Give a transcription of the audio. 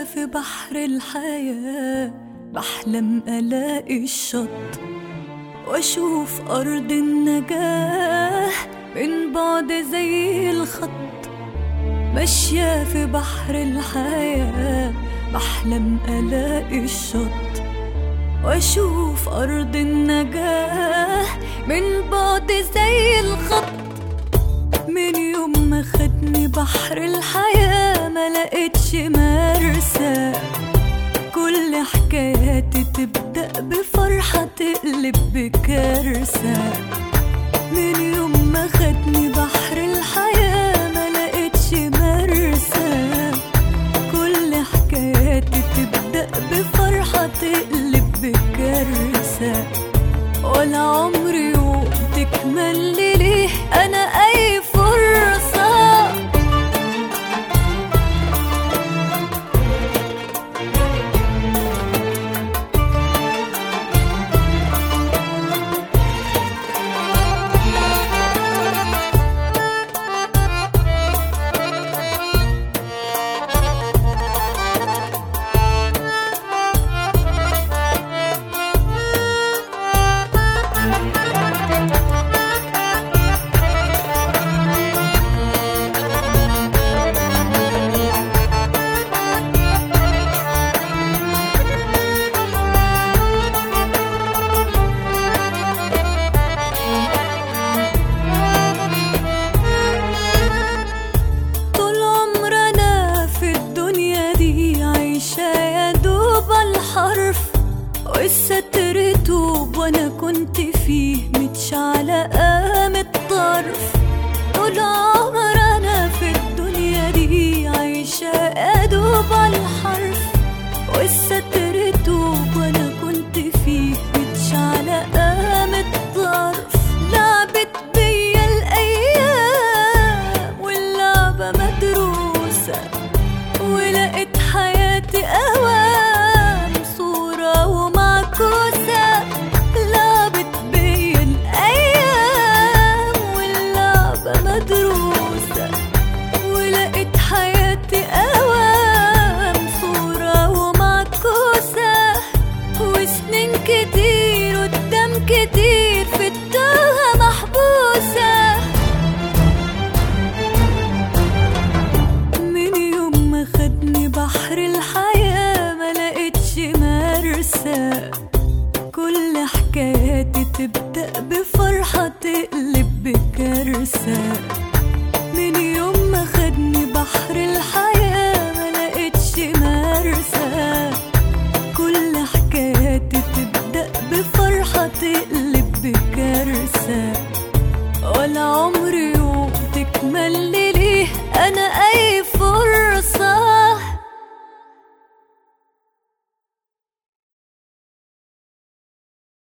ماشية في بحر الحياة بحلم ألاقي الشط وأشوف أرض النجاة من بعد زي الخط ماشية في بحر الحياة بحلم ألاقي الشط وأشوف أرض النجاة من بعد زي الخط من يوم ما خدني بحر الحياة ما لقيتش مرسى كل حكاياتي تبدأ بفرحة تقلب بكارثة من يوم ما خدني بحر الحياة ما لقيتش مرسى كل حكاياتي تبدأ بفرحة تقلب بكارثة ولا عمري يوم تكمل لي ليه أنا أي فرصة طول عمرنا في الدنيا دي عايشة يا دوب الحرف والستر توب وانا كنت فيه متشعلة قام الطرف طول عمرنا في الدنيا دي عايشة يا دوب الحرف والستر توب وانا كنت فيه متشعلة قام الطرف لعبت بيا الايام واللعبة مدروسة ولقيت حياتي اوام صورة ومعكوسة لعبت بيا الايام واللعبة مدروسة ولقيت حياتي اوام صورة ومعكوسة وسنين كتير قدام كتير في التوهة محبوسة من يوم ما خدني بحر الحياة ما لقيتش مرسى كل حكاياتي تبدأ بفرحة تقلب بكارثة